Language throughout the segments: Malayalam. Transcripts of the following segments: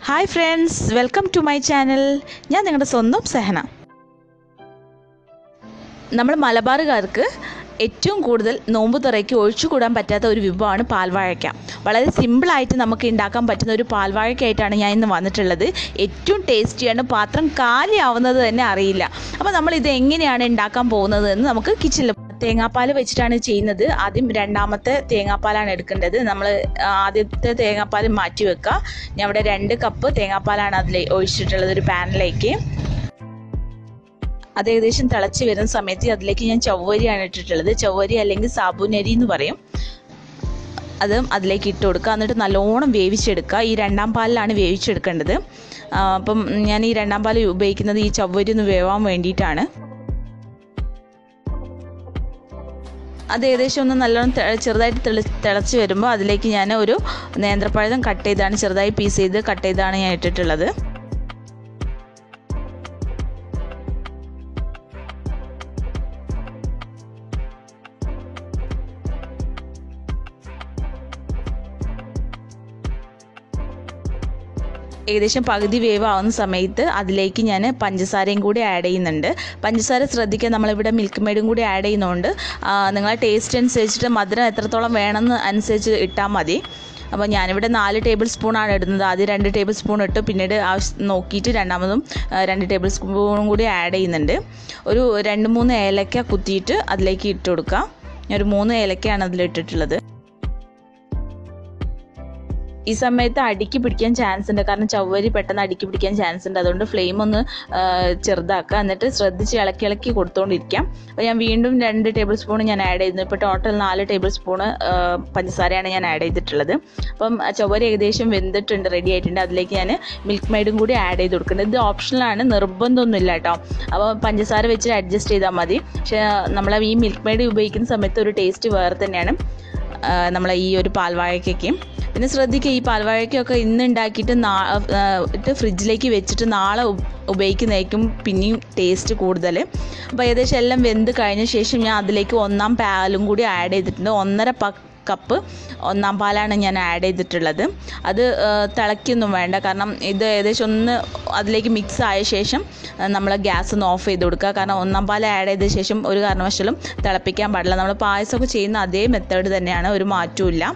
hi friends welcome to my channel ഞാൻ നിങ്ങളുടെ സ്വന്തം സെഹന നമ്മൾ മലബാറുകാർക്ക് ഏറ്റവും കൂടുതൽ നോമ്പ് തുറയ്ക്ക് ഒഴിച്ചുകൂടാൻ പറ്റാത്ത ഒരു വിഭവമാണ് പാൽവാഴയ്ക്ക വളരെ സിമ്പിളായിട്ട് നമുക്ക് ഉണ്ടാക്കാൻ പറ്റുന്ന ഒരു പാൽവാഴയ്ക്കായിട്ടാണ് ഞാൻ ഇന്ന് വന്നിട്ടുള്ളത് ഏറ്റവും ടേസ്റ്റിയാണ് പാത്രം കാലിയാവുന്നത് തന്നെ അറിയില്ല അപ്പോൾ നമ്മൾ ഇത് എങ്ങനെയാണ് ഉണ്ടാക്കാൻ പോകുന്നത് എന്ന് നമുക്ക് കിച്ചണിൽ തേങ്ങാപ്പാൽ വെച്ചിട്ടാണ് ചെയ്യുന്നത് ആദ്യം രണ്ടാമത്തെ തേങ്ങാപ്പാലാണ് എടുക്കേണ്ടത് നമ്മൾ ആദ്യത്തെ തേങ്ങാപ്പാൽ മാറ്റി വെക്കുക ഞാൻ ഇവിടെ രണ്ട് കപ്പ് തേങ്ങാപ്പാലാണ് അതിൽ ഒഴിച്ചിട്ടുള്ളത് ഒരു പാനിലേക്ക് അത് ഏകദേശം തിളച്ച് വരുന്ന സമയത്ത് അതിലേക്ക് ഞാൻ ചവ്വരിയാണ് ഇട്ടിട്ടുള്ളത് ചവ്വരി അല്ലെങ്കിൽ സാബുനരി എന്ന് പറയും അത് അതിലേക്ക് ഇട്ട് കൊടുക്കുക എന്നിട്ട് നല്ലോണം വേവിച്ചെടുക്കുക ഈ രണ്ടാം പാലിലാണ് വേവിച്ചെടുക്കേണ്ടത് അപ്പം ഞാൻ ഈ രണ്ടാം പാൽ ഉപയോഗിക്കുന്നത് ഈ ചവ്വരി ഒന്ന് വേവാൻ വേണ്ടിയിട്ടാണ് അത് ഏകദേശം ഒന്ന് നല്ലോണം ചെറുതായിട്ട് തെളി തിളച്ച് വരുമ്പോൾ അതിലേക്ക് ഞാൻ ഒരു നേന്ത്രപ്പഴം കട്ട് ചെയ്താണ് ചെറുതായി പീസ് ചെയ്ത് കട്ട് ചെയ്താണ് ഞാൻ ഇട്ടിട്ടുള്ളത് ഏകദേശം പകുതി വേവ് ആവുന്ന സമയത്ത് അതിലേക്ക് ഞാൻ പഞ്ചസാരയും കൂടി ആഡ് ചെയ്യുന്നുണ്ട് പഞ്ചസാര ശ്രദ്ധിക്കുക നമ്മളിവിടെ മിൽക്ക് മെയ്ഡും കൂടി ആഡ് ചെയ്യുന്നതുകൊണ്ട് നിങ്ങളെ ടേസ്റ്റ് അനുസരിച്ചിട്ട് മധുരം എത്രത്തോളം വേണമെന്ന് അനുസരിച്ച് ഇട്ടാൽ മതി അപ്പോൾ ഞാനിവിടെ നാല് ടേബിൾ സ്പൂണാണ് ഇടുന്നത് ആദ്യം രണ്ട് ടേബിൾ സ്പൂൺ ഇട്ട് പിന്നീട് ആവശ്യം നോക്കിയിട്ട് രണ്ടാമതും രണ്ട് ടേബിൾ സ്പൂണും കൂടി ആഡ് ചെയ്യുന്നുണ്ട് ഒരു രണ്ട് മൂന്ന് ഏലക്ക കുത്തിയിട്ട് അതിലേക്ക് ഇട്ട് കൊടുക്കാം ഞാൻ ഒരു മൂന്ന് ഏലക്കയാണ് അതിൽ ഇട്ടിട്ടുള്ളത് ഈ സമയത്ത് അടുക്കി പിടിക്കാൻ ചാൻസ് ഉണ്ട് കാരണം ചവ്വരി പെട്ടെന്ന് അടുക്കി പിടിക്കാൻ ചാൻസ് ഉണ്ട് അതുകൊണ്ട് ഫ്ലെയിം ഒന്ന് ചെറുതാക്കുക എന്നിട്ട് ശ്രദ്ധിച്ച് ഇളക്കി ഇളക്കി കൊടുത്തുകൊണ്ടിരിക്കാം അപ്പോൾ ഞാൻ വീണ്ടും രണ്ട് ടേബിൾ സ്പൂൺ ഞാൻ ആഡ് ചെയ്യുന്നു ഇപ്പോൾ ടോട്ടൽ നാല് ടേബിൾ സ്പൂണ് പഞ്ചസാരയാണ് ഞാൻ ആഡ് ചെയ്തിട്ടുള്ളത് അപ്പം ചവ്വരി ഏകദേശം വെന്തിട്ടുണ്ട് റെഡി ആയിട്ടുണ്ട് അതിലേക്ക് ഞാൻ മിൽക്ക് മെയ്ഡും കൂടി ആഡ് ചെയ്ത് കൊടുക്കുന്നത് ഇത് ഓപ്ഷണലാണ് നിർബന്ധമൊന്നുമില്ല കേട്ടോ അപ്പോൾ പഞ്ചസാര വെച്ച് അഡ്ജസ്റ്റ് ചെയ്താൽ മതി പക്ഷേ നമ്മൾ ഈ മിൽക്ക് മെയ്ഡ് ഉപയോഗിക്കുന്ന സമയത്ത് ഒരു ടേസ്റ്റ് വേറെ തന്നെയാണ് നമ്മളെ ഈ ഒരു പാൽവാഴയ്ക്കൊക്കെ പിന്നെ ശ്രദ്ധിക്കുക ഈ പാൽവാഴയ്ക്കൊക്കെ ഇന്ന് ഉണ്ടാക്കിയിട്ട് നാ ഇട്ട് ഫ്രിഡ്ജിലേക്ക് വെച്ചിട്ട് നാളെ ഉപയോഗിക്കുന്നതായിരിക്കും പിന്നെയും ടേസ്റ്റ് കൂടുതൽ അപ്പോൾ ഏകദേശം എല്ലാം വെന്ത് കഴിഞ്ഞ ശേഷം ഞാൻ അതിലേക്ക് ഒന്നാം പാലും കൂടി ആഡ് ചെയ്തിട്ടുണ്ട് ഒന്നര കപ്പ് ഒന്നാം പാലാണ് ഞാൻ ആഡ് ചെയ്തിട്ടുള്ളത് അത് തിളയ്ക്കൊന്നും വേണ്ട കാരണം ഇത് ഏകദേശം ഒന്ന് അതിലേക്ക് മിക്സ് ആയ ശേഷം നമ്മൾ ഗ്യാസ് ഒന്ന് ഓഫ് ചെയ്ത് കൊടുക്കുക കാരണം ഒന്നാം പാൽ ആഡ് ചെയ്ത ശേഷം ഒരു കാരണവശാലും തിളപ്പിക്കാൻ പാടില്ല നമ്മൾ പായസമൊക്കെ ചെയ്യുന്ന അതേ മെത്തേഡ് തന്നെയാണ് ഒരു മാറ്റവും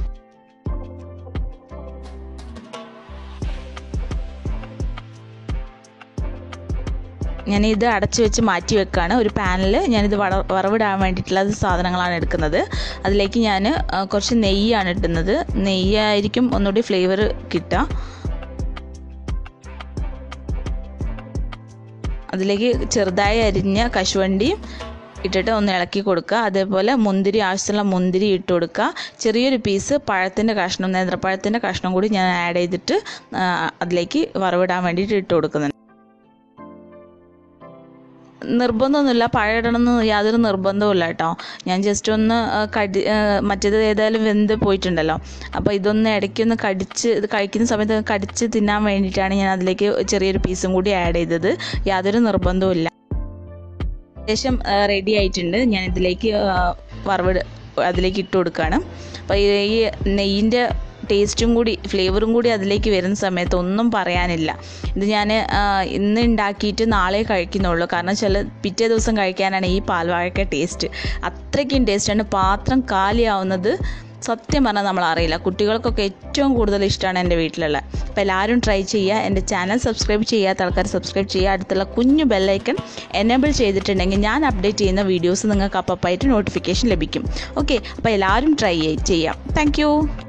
ഞാൻ ഇത് അടച്ചു വെച്ച് മാറ്റി വെക്കുകയാണ് ഒരു പാനിൽ ഞാനിത് വറ വറവിടാൻ വേണ്ടിയിട്ടുള്ള സാധനങ്ങളാണ് എടുക്കുന്നത് അതിലേക്ക് ഞാൻ കുറച്ച് നെയ്യാണ് ഇടുന്നത് നെയ്യായിരിക്കും ഒന്നുകൂടി ഫ്ലേവർ കിട്ടുക അതിലേക്ക് ചെറുതായി അരിഞ്ഞ കശുവണ്ടിയും ഇട്ടിട്ട് ഒന്ന് ഇളക്കി കൊടുക്കുക അതേപോലെ മുന്തിരി ആവശ്യമുള്ള മുന്തിരി ഇട്ട് കൊടുക്കുക ചെറിയൊരു പീസ് പഴത്തിൻ്റെ കഷ്ണം നേന്ത്രപ്പഴത്തിൻ്റെ കഷ്ണം കൂടി ഞാൻ ആഡ് ചെയ്തിട്ട് അതിലേക്ക് വറവിടാൻ വേണ്ടിയിട്ട് ഇട്ട് കൊടുക്കുന്നുണ്ട് നിർബന്ധമൊന്നുമില്ല പഴയിടണമെന്ന് യാതൊരു നിർബന്ധവുമില്ല കേട്ടോ ഞാൻ ജസ്റ്റ് ഒന്ന് കടി മറ്റേത് ഏതായാലും വെന്ത് പോയിട്ടുണ്ടല്ലോ അപ്പോൾ ഇതൊന്ന് ഇടയ്ക്കൊന്ന് കടിച്ച് ഇത് കഴിക്കുന്ന സമയത്ത് കടിച്ച് തിന്നാൻ വേണ്ടിയിട്ടാണ് ഞാൻ അതിലേക്ക് ചെറിയൊരു പീസും കൂടി ആഡ് ചെയ്തത് യാതൊരു നിർബന്ധവുമില്ല ഏകദേശം റെഡി ആയിട്ടുണ്ട് ഞാൻ ഇതിലേക്ക് വറവ് അതിലേക്ക് ഇട്ട് കൊടുക്കുകയാണ് അപ്പോൾ ഈ നെയ്യിൻ്റെ ടേസ്റ്റും കൂടി ഫ്ലേവറും കൂടി അതിലേക്ക് വരുന്ന സമയത്ത് ഒന്നും പറയാനില്ല ഇത് ഞാൻ ഇന്ന് ഉണ്ടാക്കിയിട്ട് നാളെ കഴിക്കുന്നുള്ളൂ കാരണം ചില പിറ്റേ ദിവസം കഴിക്കാനാണ് ഈ പാൽവാഴക്ക ടേസ്റ്റ് അത്രയ്ക്കും ടേസ്റ്റാണ് പാത്രം കാലിയാവുന്നത് സത്യം പറഞ്ഞാൽ നമ്മൾ അറിയില്ല കുട്ടികൾക്കൊക്കെ ഏറ്റവും കൂടുതൽ ഇഷ്ടമാണ് എൻ്റെ വീട്ടിലുള്ള അപ്പോൾ എല്ലാവരും ട്രൈ ചെയ്യുക എൻ്റെ ചാനൽ സബ്സ്ക്രൈബ് ചെയ്യാത്ത ആൾക്കാർ സബ്സ്ക്രൈബ് ചെയ്യുക അടുത്തുള്ള കുഞ്ഞു ബെല്ലൈക്കൺ എനേബിൾ ചെയ്തിട്ടുണ്ടെങ്കിൽ ഞാൻ അപ്ഡേറ്റ് ചെയ്യുന്ന വീഡിയോസ് നിങ്ങൾക്ക് അപ്പപ്പായിട്ട് നോട്ടിഫിക്കേഷൻ ലഭിക്കും ഓക്കെ അപ്പോൾ എല്ലാവരും ട്രൈ ചെയ്യാം താങ്ക്